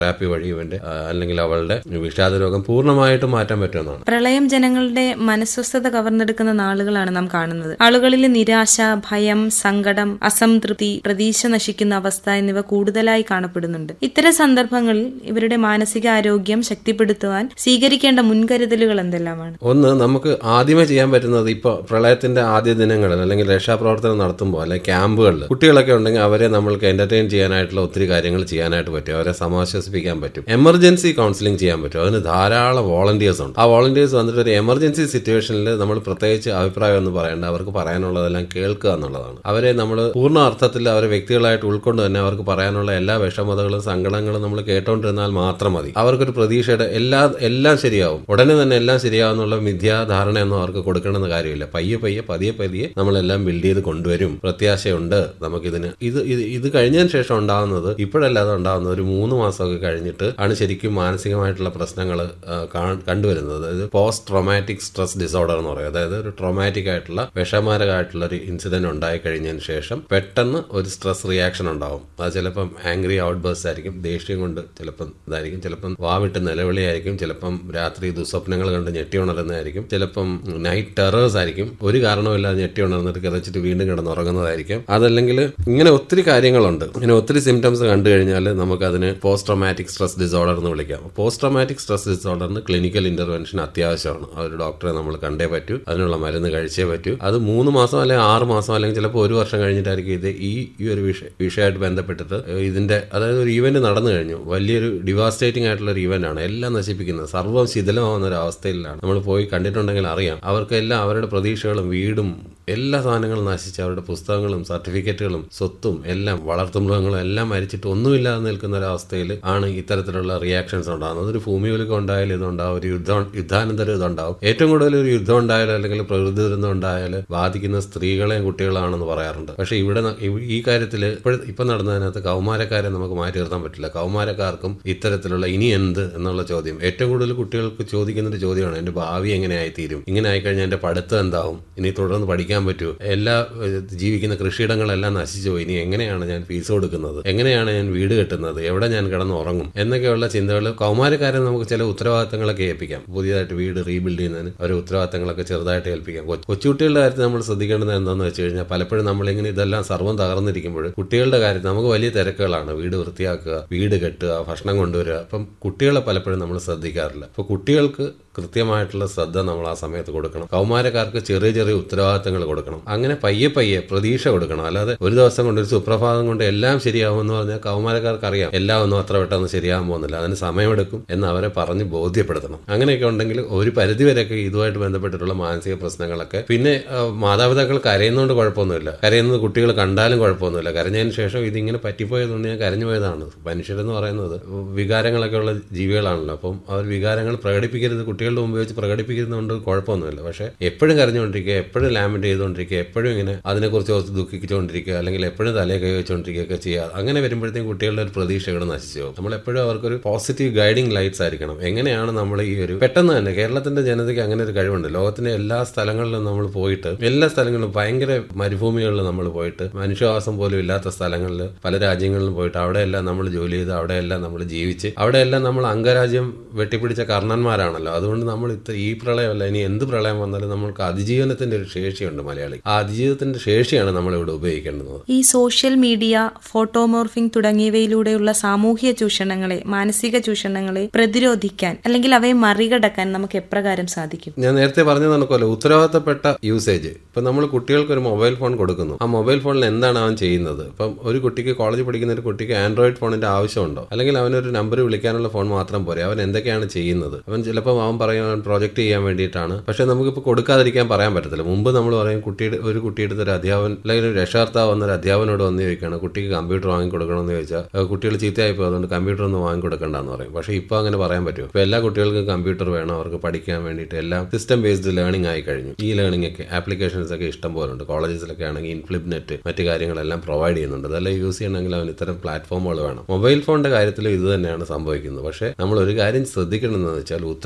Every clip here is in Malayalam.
തെറാപ്പി വഴി ഇവന്റെ ആ, അല്ലെങ്കിൽ അവളുടെ വിഷാദ രോഗം പൂർണ്ണമായിട്ടും മാറ്റാൻ പറ്റുമെന്നാണ് പ്രളയം ജനങ്ങളുടെ മനസ്വസ്ഥത കവർന്നെടുക്കുന്ന നാളുകളാണ് നാം കാണുന്നത് ആളുകളിൽ നിരാശ ഭയം സങ്കടം അസംതൃപ്തി പ്രതീക്ഷ നശിക്കുന്ന അവസ്ഥ എന്നിവ കൂടുതലായി കാണപ്പെടുന്നുണ്ട് ഇത്തരം സന്ദർഭങ്ങളിൽ ഇവരുടെ മാനസികാരോഗ്യം ശക്തിപ്പെടുത്തുവാൻ സ്വീകരിക്കേണ്ട മുൻകരുതലുകൾ എന്തെല്ലാമാണ് ഒന്ന് നമുക്ക് ആദ്യമേ ചെയ്യാൻ പറ്റുന്നത് ഇപ്പോൾ പ്രളയത്തിന്റെ ആദ്യ ദിനങ്ങളിൽ അല്ലെങ്കിൽ രക്ഷാപ്രവർത്തനം നടത്തുമ്പോൾ അല്ലെങ്കിൽ ക്യാമ്പുകളിൽ കുട്ടികളൊക്കെ ഉണ്ടെങ്കിൽ അവരെ നമ്മൾക്ക് എന്റർടൈൻ ചെയ്യാനായിട്ടുള്ള ഒത്തിരി കാര്യങ്ങൾ ചെയ്യാനായിട്ട് പറ്റും അവരെ സമാശ്വസിപ്പിക്കാൻ പറ്റും എമർജൻസി കൗൺസിലിംഗ് ചെയ്യാൻ പറ്റും അതിന് ധാരാളം വോളണ്ടിയേഴ്സ് ഉണ്ട് ആ വോളണ്ടിയേഴ്സ് വന്നിട്ട് ഒരു എമർജൻസി സിറ്റുവേഷനിൽ നമ്മൾ പ്രത്യേകിച്ച് അഭിപ്രായം ഒന്നും പറയേണ്ട അവർക്ക് പറയാനുള്ളതെല്ലാം കേൾക്കുക എന്നുള്ളതാണ് അവരെ നമ്മൾ പൂർണ്ണ അർത്ഥത്തിൽ അവരെ വ്യക്തികളായിട്ട് ഉൾക്കൊണ്ട് തന്നെ അവർക്ക് പറയാനുള്ള എല്ലാ വിഷമതകളും സങ്കടങ്ങളും നമ്മൾ കേട്ടോണ്ടിരുന്നാൽ മാത്രം മതി അവർക്കൊരു പ്രതീക്ഷയുടെ എല്ലാ എല്ലാം ശരിയാവും ഉടനെ തന്നെ എല്ലാം ശരിയാവുന്നുള്ള മിഥ്യാധാരണയൊന്നും അവർക്ക് കൊടുക്കണമെന്ന് കാര്യമില്ല പയ്യെ പയ്യെ പതിയെ പതിയെ നമ്മളെല്ലാം ബിൽഡ് ചെയ്ത് കൊണ്ടുവരും പ്രത്യാശയുണ്ട് നമുക്കിതിന് ഇത് ഇത് ഇത് കഴിഞ്ഞതിന് ശേഷം ഉണ്ടാകുന്നത് ഇപ്പോഴല്ല അത് ഉണ്ടാകുന്നത് ഒരു മൂന്ന് മാസമൊക്കെ കഴിഞ്ഞിട്ട് ആണ് ശരിക്കും മാനസികമായിട്ടുള്ള പ്രശ്നങ്ങൾ കണ്ടുവരുന്നത് അതായത് പോസ്റ്റ് ട്രോമാറ്റിക് സ്ട്രെസ് ഡിസോർഡർ എന്ന് പറയും അതായത് ഒരു ട്രോമാറ്റിക് ആയിട്ടുള്ള വിഷമാരകമായിട്ടുള്ള ഒരു ഇൻസിഡന്റ് ഉണ്ടായി കഴിഞ്ഞതിന് ശേഷം പെട്ടെന്ന് ഒരു സ്ട്രെസ് റിയാക്ഷൻ ഉണ്ടാവും അത് ചിലപ്പം ആംഗ്രി ഔട്ട് ബേഴ്സ് ആയിരിക്കും ദേഷ്യം കൊണ്ട് ചിലപ്പം ഇതായിരിക്കും ചിലപ്പം വാവിട്ട് നിലവിളിയായിരിക്കും ചിലപ്പം രാത്രി ദുസ്വപ്നങ്ങൾ കണ്ട് ഞെട്ടി ഉണരുന്നതായിരിക്കും ചിലപ്പം നൈറ്റ് ടെറേഴ്സ് ആയിരിക്കും ഒരു കാരണവുമില്ലാതെ ഞെട്ടി ഉണർന്നിട്ട് കിതച്ചിട്ട് വീണ്ടും കിടന്നുറങ്ങുന്നതായിരിക്കും അതല്ലെങ്കിൽ ഇങ്ങനെ ഒത്തിരി കാര്യങ്ങളുണ്ട് ഇങ്ങനെ ഒത്തിരി സിംറ്റംസ് കണ്ടു കഴിഞ്ഞാൽ നമുക്ക് അതിന് പോസ്റ്റ് ട്രോമാറ്റിക് സ്ട്രെസ് ഡിസോർഡർ എന്ന് വിളിക്കാം പോസ്റ്റ് ട്രോമാറ്റിക് സ്ട്രെസ് ഡിസോർഡറിന് ക്ലിനിക്കൽ ഇന്റർവെൻഷൻ അത്യാവശ്യമാണ് ആ ഒരു ഡോക്ടറെ നമ്മൾ കണ്ടേ പറ്റൂ അതിനുള്ള മരുന്ന് കഴിച്ചേ പറ്റൂ അത് മൂന്ന് മാസം അല്ലെങ്കിൽ ആറ് മാസം അല്ലെങ്കിൽ ചിലപ്പോൾ ഒരു വർഷം കഴിഞ്ഞിട്ടായിരിക്കും ഇത് ഈ ഈ ഒരു വിഷയ വിഷയമായിട്ട് ബന്ധപ്പെട്ടിട്ട് ഇതിന്റെ അതായത് ഒരു ഈവന്റ് നടന്നു കഴിഞ്ഞു വലിയൊരു ഡിവാസ്റ്റേറ്റിംഗ് ആയിട്ടുള്ള ഒരു ഈവന്റ് ആണ് എല്ലാം നശിപ്പിക്കുന്നത് സർവ്വം ശിഥിലമാവുന്ന ഒരു അവസ്ഥയിലാണ് നമ്മൾ പോയി കണ്ടിട്ടുണ്ടെങ്കിൽ അറിയാം അവർക്കെല്ലാം അവരുടെ പ്രതീക്ഷകളും വീടും എല്ലാ സാധനങ്ങളും നശിച്ച് അവരുടെ പുസ്തകങ്ങളും സർട്ടിഫിക്കറ്റുകളും സ്വത്തും എല്ലാം വളർത്തുമൃഗങ്ങളും എല്ലാം മരിച്ചിട്ട് ഒന്നുമില്ലാതെ നിൽക്കുന്ന ഒരു അവസ്ഥയിൽ ആണ് ഇത്തരത്തിലുള്ള റിയാക്ഷൻസ് ഉണ്ടാകുന്നത് ഒരു ഭൂമിയൊലിക്കം ഉണ്ടായാലും ഇതുണ്ടാവും ഒരു യുദ്ധം യുദ്ധാനന്തരം ഇതുണ്ടാവും ഏറ്റവും കൂടുതൽ ഒരു യുദ്ധം ഉണ്ടായാലും അല്ലെങ്കിൽ പ്രകൃതി ദുരന്തം ഉണ്ടായാൽ ബാധിക്കുന്ന സ്ത്രീകളെയും കുട്ടികളാണെന്ന് പറയാറുണ്ട് പക്ഷേ ഇവിടെ ന- ഈ- ഈ കാര്യത്തിൽ ഇപ്പോൾ ഇപ്പം നടന്നതിനകത്ത് കൗമാരക്കാരെ നമുക്ക് മാറ്റി നിർത്താൻ പറ്റില്ല കൗമാരക്കാർക്കും ഇത്തരത്തിലുള്ള ഇനി എന്ത് എന്നുള്ള ചോദ്യം ഏറ്റവും കൂടുതൽ കുട്ടികൾക്ക് ചോദിക്കുന്ന ഒരു ചോദ്യമാണ് എൻ്റെ ഭാവി എങ്ങനെ ആയിത്തീരും ഇങ്ങനെ ആയിക്കഴിഞ്ഞാൽ എൻ്റെ പഠിത്തം എന്താവും ഇനി തുടർന്ന് പഠിക്കാൻ പറ്റുമോ എല്ലാ ഏഹ്, ജീവിക്കുന്ന കൃഷിയിടങ്ങളെല്ലാം നശിച്ചു പോയി ഇനി എങ്ങനെയാണ് ഞാൻ ഫീസ് കൊടുക്കുന്നത് എങ്ങനെയാണ് ഞാൻ വീട് കെട്ടുന്നത് എവിടെ ഞാൻ കിടന്ന് ഉറങ്ങും എന്നൊക്കെയുള്ള ചിന്തകൾ കൗമാരക്കാരെ നമുക്ക് ചില ഉത്തരവാദിത്തങ്ങളൊക്കെ ഏൽപ്പിക്കാം പുതിയതായിട്ട് വീട് റീബിൽഡ് ചെയ്യുന്നതിന് അവരെ ഉത്തരവാദിത്തങ്ങളൊക്കെ ചെറുതായിട്ട് ഏൽപ്പിക്കാം കൊ- കൊച്ചുകുട്ടികളുടെ കാര്യത്തിൽ നമ്മൾ ശ്രദ്ധിക്കേണ്ടത് എന്താണെന്ന് വെച്ച് കഴിഞ്ഞാൽ പലപ്പോഴും നമ്മളിങ്ങനെ ഇതെല്ലാം സർവ്വം തകർന്നിരിക്കുമ്പോൾ കുട്ടികളുടെ കാര്യത്തിൽ നമുക്ക് വലിയ തിരക്കുകളാണ് വീട് വൃത്തിയാക്കുക വീട് കെട്ടുക ഭക്ഷണം കൊണ്ടുവരിക അപ്പം കുട്ടികളെ പലപ്പോഴും നമ്മൾ ശ്രദ്ധിക്കാറില്ല അപ്പോൾ കുട്ടികൾക്ക് കൃത്യമായിട്ടുള്ള ശ്രദ്ധ നമ്മൾ ആ സമയത്ത് കൊടുക്കണം കൗമാരക്കാർക്ക് ചെറിയ ചെറിയ ഉത്തരവാദിത്തങ്ങൾ കൊടുക്കണം അങ്ങനെ പയ്യെ പയ്യെ പ്രതീക്ഷ കൊടുക്കണം അല്ലാതെ ഒരു ദിവസം കൊണ്ട് ഒരു സുപ്രഭാതം കൊണ്ട് എല്ലാം ശരിയാവുമെന്ന് പറഞ്ഞാൽ കൗമാരക്കാർക്ക് അറിയാം എല്ലാം ഒന്നും അത്ര പെട്ടെന്ന് ശരിയാകാൻ പോകുന്നില്ല അതിന് സമയമെടുക്കും എന്ന് അവരെ പറഞ്ഞ് ബോധ്യപ്പെടുത്തണം അങ്ങനെയൊക്കെ ഉണ്ടെങ്കിൽ ഒരു പരിധിവരെയൊക്കെ ഇതുമായിട്ട് ബന്ധപ്പെട്ടിട്ടുള്ള മാനസിക പ്രശ്നങ്ങളൊക്കെ പിന്നെ ആ, മാതാപിതാക്കൾ കരയുന്നതുകൊണ്ട് കുഴപ്പമൊന്നുമില്ല കരയുന്നത് കുട്ടികൾ കണ്ടാലും കുഴപ്പമൊന്നുമില്ല കരഞ്ഞതിന് ശേഷം ഇതിങ്ങനെ പറ്റിപ്പോയതുകൊണ്ട് ഞാൻ കരഞ്ഞു പോയതാണ് മനുഷ്യരെന്ന് പറയുന്നത് വികാരങ്ങളൊക്കെ ഉള്ള ജീവികളാണല്ലോ അപ്പം അവർ വികാരങ്ങൾ പ്രകടിപ്പിക്കരുത് കുട്ടികളുടെ മുമ്പ് വെച്ച് പ്രകടിപ്പിക്കുന്നതുകൊണ്ട് കുഴപ്പമൊന്നുമില്ല പക്ഷേ എപ്പോഴും കരഞ്ഞുകൊണ്ടിരിക്കുക എപ്പോഴും ലാമിറ്റ് ചെയ്തുകൊണ്ടിരിക്കുക എപ്പോഴും ഇങ്ങനെ അതിനെക്കുറിച്ച് ഓർത്ത് ദുഃഖിച്ചുകൊണ്ടിരിക്കുക അല്ലെങ്കിൽ എപ്പോഴും തലയെ കൈ വെച്ചുകൊണ്ടിരിക്കുകയൊക്കെ ചെയ്യുക അങ്ങനെ വരുമ്പോഴത്തേക്കും കുട്ടികളുടെ ഒരു പ്രതീക്ഷകൾ നശിച്ചു പോകും നമ്മൾ എപ്പോഴും അവർക്കൊരു പോസിറ്റീവ് ഗൈഡിങ് ലൈറ്റ്സ് ആയിരിക്കണം എങ്ങനെയാണ് നമ്മൾ ഈ ഒരു പെട്ടെന്ന് തന്നെ കേരളത്തിന്റെ ജനതയ്ക്ക് അങ്ങനെ ഒരു കഴിവുണ്ട് ലോകത്തിന്റെ എല്ലാ സ്ഥലങ്ങളിലും നമ്മൾ പോയിട്ട് എല്ലാ സ്ഥലങ്ങളിലും ഭയങ്കര മരുഭൂമികളിൽ നമ്മൾ പോയിട്ട് മനുഷ്യവാസം പോലും ഇല്ലാത്ത സ്ഥലങ്ങളിൽ പല രാജ്യങ്ങളിലും പോയിട്ട് അവിടെയെല്ലാം നമ്മൾ ജോലി ചെയ്ത് അവിടെയെല്ലാം നമ്മൾ ജീവിച്ച് അവിടെയെല്ലാം നമ്മൾ അംഗരാജ്യം വെട്ടിപ്പിടിച്ച കർണന്മാരാണല്ലോ അതുകൊണ്ട് നമ്മൾ ഇത്ര ഈ പ്രളയമല്ല ഇനി എന്ത് പ്രളയം വന്നാലും നമ്മൾക്ക് അതിജീവനത്തിന്റെ ഒരു ശേഷിയുണ്ട് മലയാളി ആ അതിജീവനത്തിന്റെ ശേഷിയാണ് നമ്മൾ ഇവിടെ ഉപയോഗിക്കേണ്ടത് ഈ സോഷ്യൽ മീഡിയ ഫോട്ടോമോർഫിംഗ് തുടങ്ങിയവയിലൂടെയുള്ള സാമൂഹ്യ ചൂഷണങ്ങളെ മാനസിക ചൂഷണങ്ങളെ പ്രതിരോധിക്കാൻ അല്ലെങ്കിൽ അവയെ മറികടക്കാൻ നമുക്ക് എപ്രകാരം സാധിക്കും ഞാൻ നേരത്തെ പറഞ്ഞ കണക്കല്ലോ ഉത്തരവാദിത്തപ്പെട്ട യൂസേജ് ഇപ്പം നമ്മൾ കുട്ടികൾക്ക് ഒരു മൊബൈൽ ഫോൺ കൊടുക്കുന്നു ആ മൊബൈൽ ഫോണിൽ എന്താണ് അവൻ ചെയ്യുന്നത് ഇപ്പം ഒരു കുട്ടിക്ക് കോളേജിൽ പഠിക്കുന്ന ഒരു കുട്ടിക്ക് ആൻഡ്രോയിഡ് ഫോണിന്റെ ആവശ്യമുണ്ടോ അല്ലെങ്കിൽ അവനൊരു നമ്പർ വിളിക്കാനുള്ള ഫോൺ മാത്രം പോരെ അവൻ എന്തൊക്കെയാണ് ചെയ്യുന്നത് അവൻ ചിലപ്പോൾ അവൻ പറയും അവൻ പ്രോജക്റ്റ് ചെയ്യാൻ വേണ്ടിയിട്ടാണ് പക്ഷെ നമുക്കിപ്പോൾ കൊടുക്കാതിരിക്കാൻ പറയാൻ പറ്റത്തില്ല മുമ്പ് നമ്മൾ പറയും കുട്ടിയുടെ ഒരു കുട്ടിയുടെ ഒരു അധ്യാപൻ അല്ലെങ്കിൽ ഒരു രക്ഷാർത്താവ് വന്നൊരു അധ്യാപനോട് വന്ന് ചോദിക്കുകയാണ് കുട്ടിക്ക് കമ്പ്യൂട്ടർ വാങ്ങിക്കൊടുക്കണമെന്ന് ചോദിച്ചാൽ "ഏഹ് കുട്ടികൾ ചീത്തയായി പോയി അതുകൊണ്ട് കമ്പ്യൂട്ടർ ഒന്നും വാങ്ങിക്കൊടുക്കണ്ടെന്ന് പറയും പക്ഷേ ഇപ്പോൾ അങ്ങനെ പറയാൻ പറ്റുമോ ഇപ്പോൾ എല്ലാ കുട്ടികൾക്കും കമ്പ്യൂട്ടർ വേണം അവർക്ക് പഠിക്കാൻ വേണ്ടിയിട്ട് എല്ലാം സിസ്റ്റം ബേസ്ഡ് ലേണിംഗ് ആയി കഴിഞ്ഞു ഈ ലേണിംഗ് ഒക്കെ ആപ്ലിക്കേഷൻസ് ഒക്കെ ഇഷ്ടം പോലെ ഉണ്ട് കോളേജസിലൊക്കെ ആണെങ്കിൽ ഇൻഫ്ലിപ് നെറ്റ് മറ്റു കാര്യങ്ങളെല്ലാം പ്രൊവൈഡ് ചെയ്യുന്നുണ്ട് അതെല്ലാം യൂസ് ചെയ്യണമെങ്കിൽ അവന് ഇത്തരം പ്ലാറ്റ്ഫോമുകൾ വേണം മൊബൈൽ ഫോണിന്റെ കാര്യത്തിൽ ഇത് തന്നെയാണ് സംഭവിക്കുന്നത് പക്ഷേ നമ്മൾ ഒരു കാര്യം ശ്രദ്ധിക്കണമെന്ന് വെച്ചാൽ ഉത്തരവാദിത്വം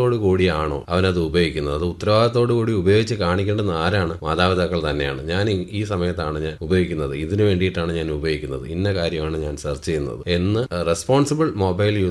ഉത്തരവാദിത്തോടു കൂടിയാണോ അവനത് ഉപയോഗിക്കുന്നത് അത് ഉത്തരവാദിത്തോടു കൂടി ഉപയോഗിച്ച് കാണിക്കേണ്ടുന്ന ആരാണ് മാതാപിതാക്കൾ തന്നെയാണ് ഞാൻ ഈ- ഈ സമയത്താണ് ഞാൻ ഉപയോഗിക്കുന്നത് ഇതിനു വേണ്ടിയിട്ടാണ് ഞാൻ ഉപയോഗിക്കുന്നത് ഇന്ന കാര്യമാണ് ഞാൻ സെർച്ച് ചെയ്യുന്നത് എന്ന് റെസ്പോൺസിബിൾ മൊബൈൽ